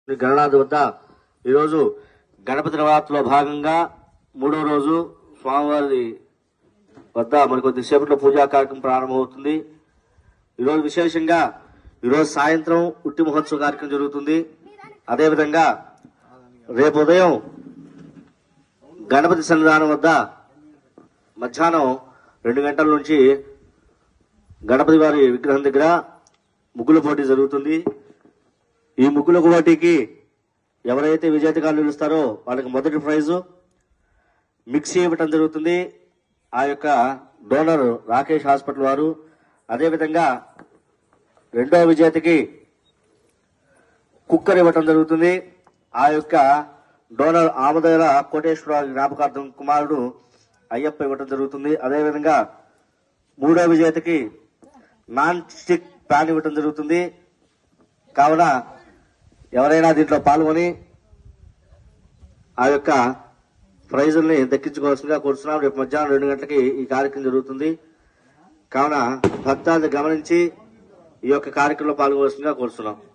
గణనాథ్ వద్ద ఈరోజు గణపతి నవరాత్రిలో భాగంగా మూడో రోజు స్వామివారి వద్ద మరి కొద్దిసేపట్లో పూజా కార్యక్రమం ప్రారంభమవుతుంది ఈరోజు విశేషంగా ఈరోజు సాయంత్రం ఉట్టి మహోత్సవ కార్యక్రమం జరుగుతుంది అదేవిధంగా రేపు ఉదయం గణపతి సన్నిధానం వద్ద మధ్యాహ్నం రెండు గంటల నుంచి గణపతి వారి విగ్రహం దగ్గర ముగ్గుల పోటీ జరుగుతుంది ఈ ముగ్గుల పోటీకి ఎవరైతే విజేతగా నిలుస్తారో వాళ్ళకి మొదటి ప్రైజు మిక్సీ ఇవ్వటం జరుగుతుంది ఆ యొక్క డోనర్ రాకేష్ హాస్పిటల్ వారు అదేవిధంగా రెండో విజేతకి కుక్కర్ ఇవ్వటం జరుగుతుంది ఆ యొక్క డోనర్ ఆమదల కోటేశ్వర జ్ఞాపకార్థం కుమారుడు అయ్యప్ప ఇవ్వటం జరుగుతుంది అదేవిధంగా మూడో విజేతకి నాన్ స్టిక్ ప్యాన్ ఇవ్వటం జరుగుతుంది కావున ఎవరైనా దీంట్లో పాల్గొని ఆ యొక్క ప్రైజుల్ని దక్కించుకోవాల్సిందిగా కోరుతున్నాం రేపు మధ్యాహ్నం రెండు గంటలకి ఈ కార్యక్రమం జరుగుతుంది కావున భక్తాన్ని గమనించి ఈ యొక్క కార్యక్రమంలో పాల్గొవలసిందిగా కోరుతున్నాం